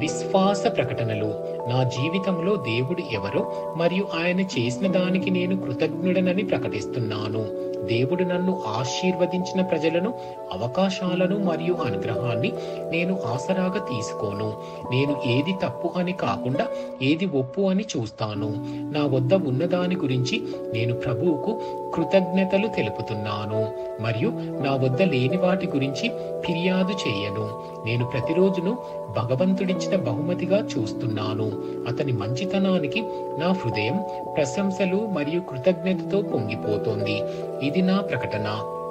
విశ్వాస ప్రకటనలు నా జీవితంలో దేవుడు ఎవరో మరియు ఆయన చేసిన దానికి నేను కృతజ్ఞుడనని ప్రకటిస్తున్నాను దేవుడు నన్ను ఆశీర్వదించిన ప్రజలను అవకాశాలను మరియు అనుగ్రహాన్ని నేను ఆసరాగా తీసుకోను నేను ఏది తప్పు అని కాకుండా ఏది ఒప్పు అని చూస్తాను నా వద్ద ఉన్నదాని గురించి నేను ప్రభువుకు కృతజ్ఞతలు తెలుపుతున్నాను మరియు నా వద్ద లేని వాటి గురించి ఫిర్యాదు చేయను నేను ప్రతిరోజును భగవంతుడిచ్చిన బహుమతిగా చూస్తున్నాను అతని మంచితనానికి నా హృదయం ప్రశంసలు మరియు కృతజ్ఞతతో పొంగిపోతోంది ఇది నా ప్రకటన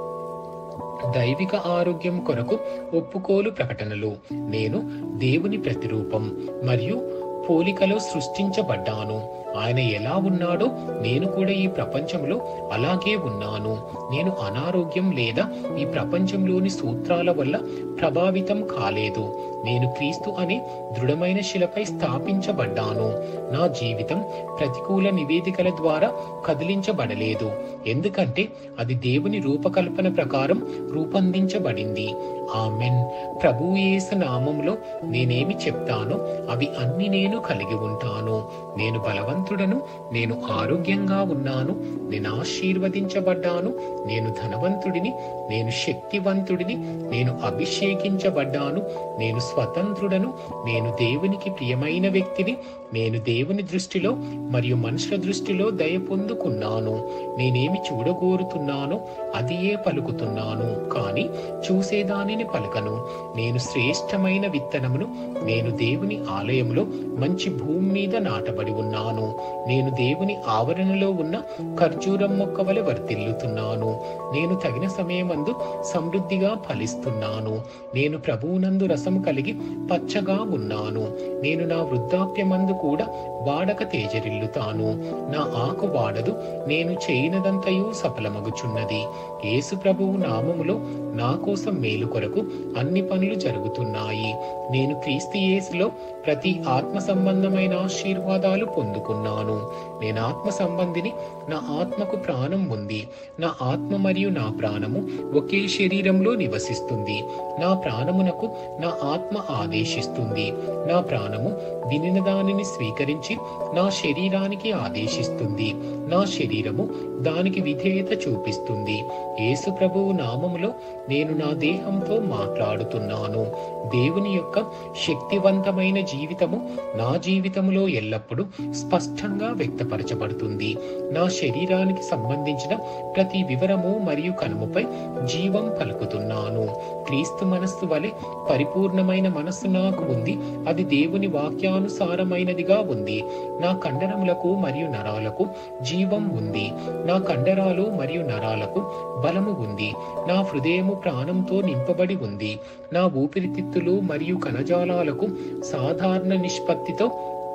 దైవిక ఆరోగ్యం కొరకు ఒప్పుకోలు ప్రకటనలు నేను దేవుని ప్రతిరూపం మరియు పోలికలో సృష్టించబడ్డాను ఆయన ఎలా ఉన్నాడో నేను కూడా ఈ ప్రపంచంలో అలాగే ఉన్నాను నేను అనారోగ్యం లేదా ఈ ప్రపంచంలోని సూత్రాల వల్ల ప్రభావితం కాలేదు నేను క్రీస్తు అనే దృఢమైన శిలపై స్థాపించబడ్డాను నా జీవితం ప్రతికూల నివేదికల ద్వారా కదిలించబడలేదు ఎందుకంటే అది దేవుని రూపకల్పన ప్రకారం రూపొందించబడింది ఆమెన్ ప్రభు యేసు నామంలో నేనేమి చెప్తానో అవి అన్ని నేను కలిగి ఉంటాను నేను బలవంతుడను నేను ఆరోగ్యంగా ఉన్నాను నేను ఆశీర్వదించబడ్డాను నేను ధనవంతుడిని నేను శక్తివంతుడిని నేను అభిషేకించబడ్డాను నేను స్వతంత్రుడను నేను దేవునికి ప్రియమైన వ్యక్తిని నేను దేవుని దృష్టిలో మరియు మనుషుల దృష్టిలో దయ పొందుకున్నాను నేనేమి చూడగోరుతున్నానో అదియే పలుకుతున్నాను కానీ చూసేదానిని పలకను నేను శ్రేష్టమైన విత్తనమును నేను దేవుని ఆలయంలో మంచి భూమి మీద నాటబడి ఉన్నాను నేను దేవుని ఆవరణలో ఉన్న ఖర్జూరం మొక్క వలె వర్తిల్లుతున్నాను నేను తగిన సమయమందు సమృద్ధిగా ఫలిస్తున్నాను నేను ప్రభువునందు రసము కలిగి పచ్చగా ఉన్నాను నేను నా వృద్ధాప్యమందు కూడా వాడక తేజరిల్లుతాను నా ఆకు వాడదు నేను చేయనదంతయు సఫలమగుచున్నది యేసు ప్రభువు నామములో నా కోసం మేలు కొరకు అన్ని పనులు జరుగుతున్నాయి నేను క్రీస్తు యేసులో ప్రతి ఆత్మ సంబంధమైన ఆశీర్వాదాలు పొందుకున్నాను నేను ఆత్మ సంబంధిని నా ఆత్మకు ప్రాణం ఉంది నా ఆత్మ మరియు నా ప్రాణము ఒకే శరీరంలో నివసిస్తుంది నా ప్రాణమునకు నా ఆత్మ ఆదేశిస్తుంది నా ప్రాణము వినిన దానిని స్వీకరించి నా శరీరానికి ఆదేశిస్తుంది నా శరీరము దానికి విధేయత చూపిస్తుంది యేసు ప్రభువు నామములో నేను నా దేహంతో మాట్లాడుతున్నాను దేవుని యొక్క శక్తివంతమైన జీవితము నా జీవితములో ఎల్లప్పుడూ స్పష్టంగా వ్యక్తపరచబడుతుంది నా శరీరానికి సంబంధించిన ప్రతి వివరము మరియు కనుమపై జీవం పలుకుతున్నాను క్రీస్తు మనస్సు వలె పరిపూర్ణమైన మనస్సు నాకు ఉంది అది దేవుని వాక్యానుసారమైనదిగా ఉంది నా కండరములకు మరియు నరాలకు జీవం ఉంది నా కండరాలు మరియు నరాలకు బలము ఉంది నా హృదయము ప్రాణంతో నింపబడి ఉంది నా ఊపిరితిత్తులు మరియు కణజాలాలకు సాధారణ నిష్పత్తితో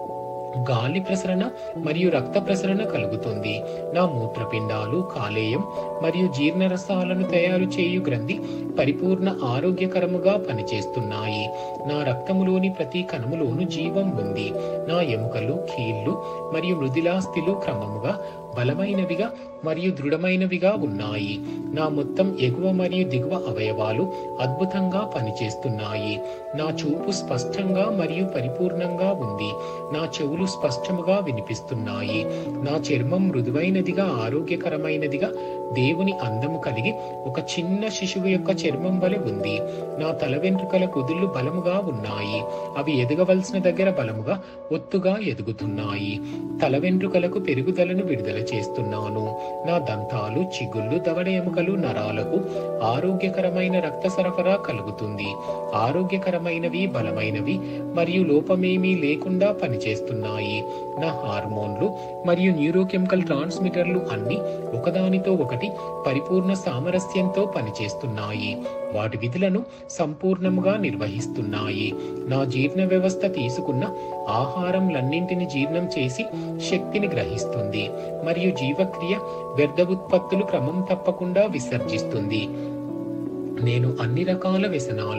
గాలి ప్రసరణ మరియు రక్త ప్రసరణ కలుగుతుంది నా మూత్రపిండాలు కాలేయం మరియు జీర్ణరసాలను తయారు చేయు గ్రంథి పరిపూర్ణ ఆరోగ్యకరముగా పనిచేస్తున్నాయి నా రక్తములోని ప్రతి కణములోను జీవం ఉంది నా ఎముకలు కీళ్లు మరియు మృదులాస్థిలు క్రమముగా బలమైనవిగా మరియు దృఢమైనవిగా ఉన్నాయి నా మొత్తం ఎగువ మరియు దిగువ అవయవాలు అద్భుతంగా పనిచేస్తున్నాయి నా చూపు స్పష్టంగా మరియు పరిపూర్ణంగా ఉంది నా చెవులు స్పష్టముగా వినిపిస్తున్నాయి నా చర్మం మృదువైనదిగా ఆరోగ్యకరమైనదిగా దేవుని అందము కలిగి ఒక చిన్న శిశువు యొక్క చర్మం వలె ఉంది నా తల వెంట్రుకల కుదుళ్ళు బలముగా ఉన్నాయి అవి ఎదగవలసిన దగ్గర బలముగా ఒత్తుగా ఎదుగుతున్నాయి తల వెంట్రుకలకు పెరుగుదలను విడుదల చేస్తున్నాను నా దంతాలు చిగుళ్ళు దవడ ఎముకలు నరాలకు ఆరోగ్యకరమైన రక్త సరఫరా కలుగుతుంది ఆరోగ్యకరమైనవి బలమైనవి మరియు లోపమేమీ లేకుండా పనిచేస్తున్నాయి నా హార్మోన్లు మరియు న్యూరోకెమికల్ ట్రాన్స్మిటర్లు అన్ని ఒకదానితో ఒకటి పరిపూర్ణ సామరస్యంతో పనిచేస్తున్నాయి వాటి విధులను సంపూర్ణముగా నిర్వహిస్తున్నాయి నా జీర్ణ వ్యవస్థ తీసుకున్న ఆహారంలన్నింటిని జీర్ణం చేసి శక్తిని గ్రహిస్తుంది మరియు జీవక్రియ వ్యర్థ ఉత్పత్తులు క్రమం తప్పకుండా విసర్జిస్తుంది నేను అన్ని రకాల వ్యసనాలు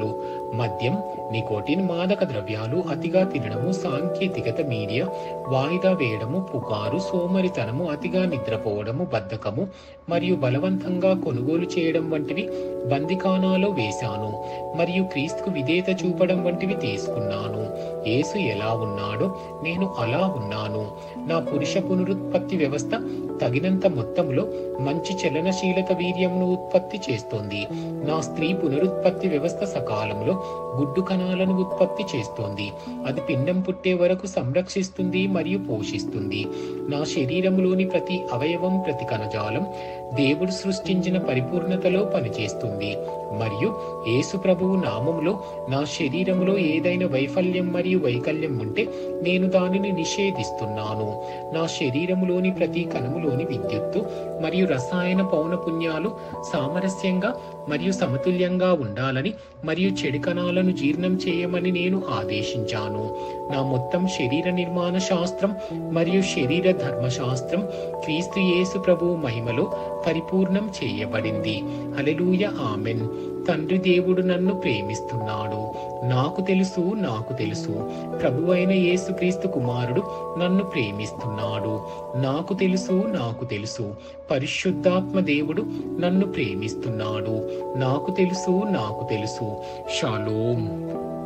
మద్యం నికోటిన్ మాదక ద్రవ్యాలు అతిగా తినడము సాంకేతికత మీడియా వాయిదా వేయడము పుకారు సోమరితనము అతిగా నిద్రపోవడము బద్ధకము మరియు బలవంతంగా కొనుగోలు చేయడం వంటివి బందికానాలో వేశాను మరియు క్రీస్తుకు విధేయత చూపడం వంటివి తీసుకున్నాను యేసు ఎలా ఉన్నాడో నేను అలా ఉన్నాను నా పురుష పునరుత్పత్తి వ్యవస్థ తగినంత మొత్తంలో మంచి చలనశీలత వీర్యంను ఉత్పత్తి చేస్తోంది నా స్త్రీ పునరుత్పత్తి వ్యవస్థ సకాలంలో గుడ్డు కణాలను ఉత్పత్తి చేస్తోంది అది పిండం పుట్టే వరకు సంరక్షిస్తుంది మరియు పోషిస్తుంది నా శరీరములోని ప్రతి అవయవం ప్రతి కణజాలం దేవుడు సృష్టించిన పరిపూర్ణతలో పనిచేస్తుంది మరియు యేసు ప్రభువు నామములో నా శరీరములో ఏదైనా వైఫల్యం మరియు వైకల్యం ఉంటే నేను దానిని నిషేధిస్తున్నాను నా శరీరములోని ప్రతి కణములోని విద్యుత్తు మరియు రసాయన పౌనపుణ్యాలు సామరస్యంగా మరియు సమతుల్యంగా ఉండాలని మరియు చెడు కణాలను జీర్ణం చేయమని నేను ఆదేశించాను నా మొత్తం శరీర నిర్మాణ శాస్త్రం మరియు శరీర ధర్మశాస్త్రం క్రీస్తు యేసు ప్రభువు మహిమలో పరిపూర్ణం చేయబడింది హల్లెలూయ ఆమెన్ తండ్రి దేవుడు నన్ను ప్రేమిస్తున్నాడు నాకు తెలుసు నాకు తెలుసు ప్రభు అయిన యేసుక్రీస్తు కుమారుడు నన్ను ప్రేమిస్తున్నాడు నాకు తెలుసు నాకు తెలుసు పరిశుద్ధాత్మ దేవుడు నన్ను ప్రేమిస్తున్నాడు నాకు తెలుసు నాకు తెలుసు షాలోం